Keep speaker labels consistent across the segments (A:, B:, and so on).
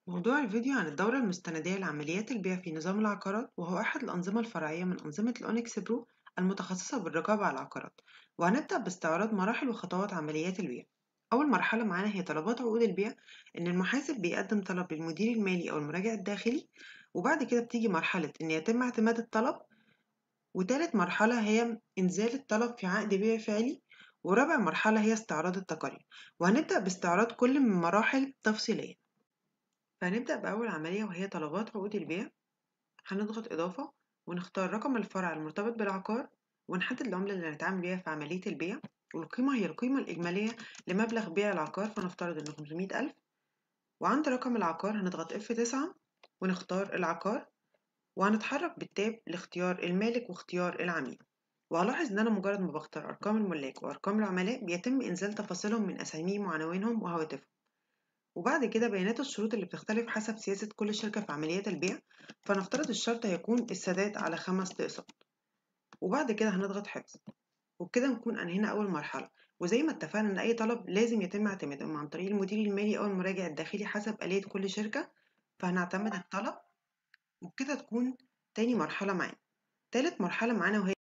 A: موضوع الفيديو عن الدورة المستندية لعمليات البيع في نظام العقارات وهو أحد الأنظمة الفرعية من أنظمة الأونكس برو المتخصصة بالرقابة على العقارات وهنبدأ باستعراض مراحل وخطوات عمليات البيع أول مرحلة معانا هي طلبات عقود البيع إن المحاسب بيقدم طلب للمدير المالي أو المراجع الداخلي وبعد كده بتيجي مرحلة إن يتم اعتماد الطلب وتالت مرحلة هي إنزال الطلب في عقد بيع فعلي ورابع مرحلة هي استعراض التقارير وهنبدأ باستعراض كل من مراحل تفصيليا فهنبدأ بأول عملية وهي طلبات عقود البيع هنضغط إضافة ونختار رقم الفرع المرتبط بالعقار ونحدد العملة اللي هنتعامل بيها في عملية البيع والقيمة هي القيمة الإجمالية لمبلغ بيع العقار فنفترض إنه 500 ألف وعند رقم العقار هنضغط F9 ونختار العقار وهنتحرك بالتاب لاختيار المالك واختيار العميل وهلاحظ إن أنا مجرد ما بختار أرقام الملاك وأرقام العملاء بيتم إنزال تفاصيلهم من أساميهم وعناوينهم وهواتفهم وبعد كده بيانات الشروط اللي بتختلف حسب سياسة كل شركة في عمليات البيع فنفترض الشرط هيكون السداد على خمس أقساط وبعد كده هنضغط حفظ وبكده نكون أنهينا أول مرحلة وزي ما اتفقنا إن أي طلب لازم يتم اعتماده عن طريق المدير المالي أو المراجع الداخلي حسب آلية كل شركة فهنعتمد الطلب وبكده تكون تاني مرحلة معانا تالت مرحلة معانا وهي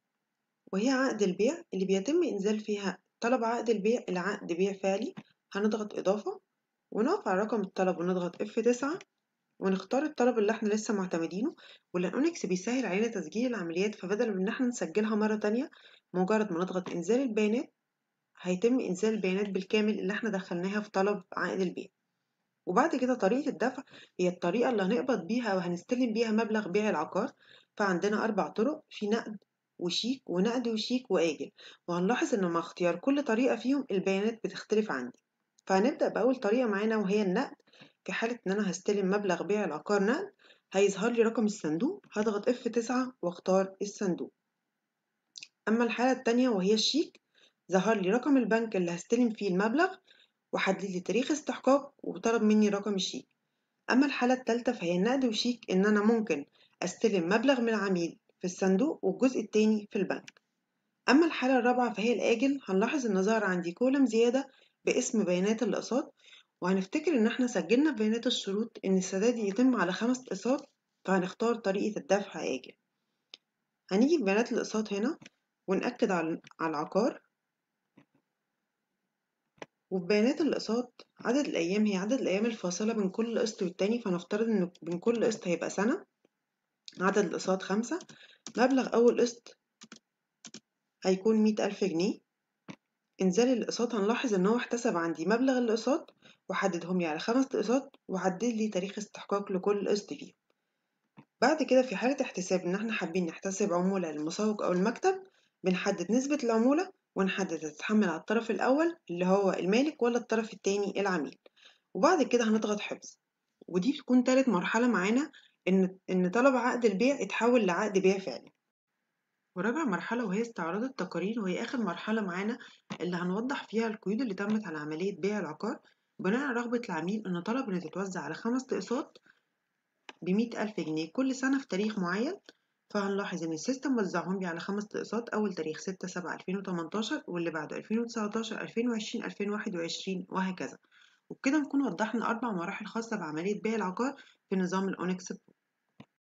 A: وهي عقد البيع اللي بيتم إنزال فيها طلب عقد البيع إلى عقد بيع فعلي هنضغط إضافة ونقف على رقم الطلب ونضغط F9 ونختار الطلب اللي احنا لسه معتمدينه واللي اونكس بيسهل علينا تسجيل العمليات فبدل من ان احنا نسجلها مرة تانية مجرد ما نضغط انزال البيانات هيتم انزال البيانات بالكامل اللي احنا دخلناها في طلب عقد البيع وبعد كده طريقة الدفع هي الطريقة اللي هنقبض بيها أو هنستلم بيها مبلغ بيع العقار فعندنا أربع طرق في نقد وشيك ونقد وشيك وآجل وهنلاحظ إن مع اختيار كل طريقة فيهم البيانات بتختلف عندي فهنبدأ بأول طريقة معانا وهي النقد في حالة إن أنا هستلم مبلغ بيع العقار نقد هيظهر لي رقم الصندوق هضغط F9 واختار الصندوق أما الحالة التانية وهي الشيك ظهر لي رقم البنك اللي هستلم فيه المبلغ وحدد لي تاريخ استحقاق وطلب مني رقم الشيك أما الحالة التالتة فهي النقد وشيك إن أنا ممكن أستلم مبلغ من العميل في الصندوق والجزء التاني في البنك أما الحالة الرابعة فهي الآجل هنلاحظ إن ظهر عندي كولم زيادة باسم بيانات الأقساط وهنفتكر إن إحنا سجلنا في بيانات الشروط إن السداد يتم على خمس أقساط فهنختار طريقة الدفع آجل هنيجي في بيانات الأقساط هنا ونأكد على العقار وفي بيانات الأقساط عدد الأيام هي عدد الأيام الفاصلة بين كل قسط والتاني فنفترض إن بين كل قسط هيبقى سنة عدد الأقساط خمسة مبلغ أول قسط هيكون مية ألف جنيه إنزال الأقساط هنلاحظ إن هو احتسب عندي مبلغ الأقساط وحددهم لي على خمس أقساط وحدد لي تاريخ استحقاق لكل قسط فيهم بعد كده في حالة احتساب إن احنا حابين نحتسب عمولة للمسوق أو المكتب بنحدد نسبة العمولة ونحدد تتحمل على الطرف الأول اللي هو المالك ولا الطرف التاني العميل وبعد كده هنضغط حفظ ودي بتكون تالت مرحلة معانا إن إن طلب عقد البيع اتحول لعقد بيع فعلي ورابع مرحلة وهي استعراض التقارير وهي آخر مرحلة معانا اللي هنوضح فيها القيود اللي تمت على عملية بيع العقار بناء على رغبة العميل إنه طلب إن تتوزع على خمس أقساط بمية ألف جنيه كل سنة في تاريخ معين فهنلاحظ إن السيستم وزعهم لي على خمس أقساط أول تاريخ ستة سبعة ألفين وتمنتاشر واللي بعده ألفين وتسعتاشر ألفين وعشرين ألفين واحد وعشرين وهكذا وبكده نكون وضحنا أربع مراحل خاصة بعملية بيع العقار في نظام الأونكس برو